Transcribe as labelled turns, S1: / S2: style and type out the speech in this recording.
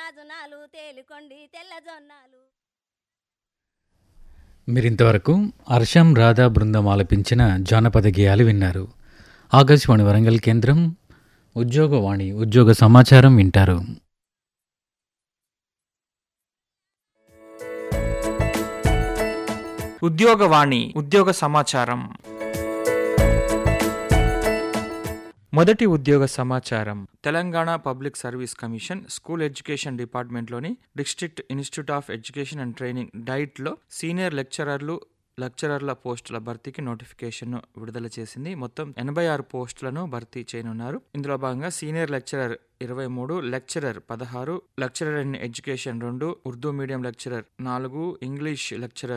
S1: రాజునాలు తేలికొండి తెల్ల జొన్నాలు
S2: మీరింతవరకు హర్షం రాధా బృందం ఆలపించిన జానపద గేయాలు విన్నారు ఆకాశవాణి వరంగల్ కేంద్రం ఉద్యోగవాణి ఉద్యోగ సమాచారం వింటారు
S3: ఉద్యోగవాణి ఉద్యోగ సమాచారం మొదటి ఉద్యోగ సమాచారం Telangana public service commission school education డిపార్ట్మెంట్లోని district institute of education and training డైట్లో సీనియర్ లెక్చరర్లు లెక్చరర్ల పోస్టుల భర్తీకి నోటిఫికేషన్ విడుదల చేసింది మొత్తం ఎనభై ఆరు పోస్టులను భర్తీ చేయనున్నారు ఇందులో భాగంగా సీనియర్ లెక్చరర్ ఇరవై మూడు లెక్చరర్ పదహారు లెక్చరర్ ఇన్ ఎడ్యుకేషన్ రెండు ఉర్దూ మీడియం లెక్చరర్ నాలుగు ఇంగ్లీష్ లెక్చరర్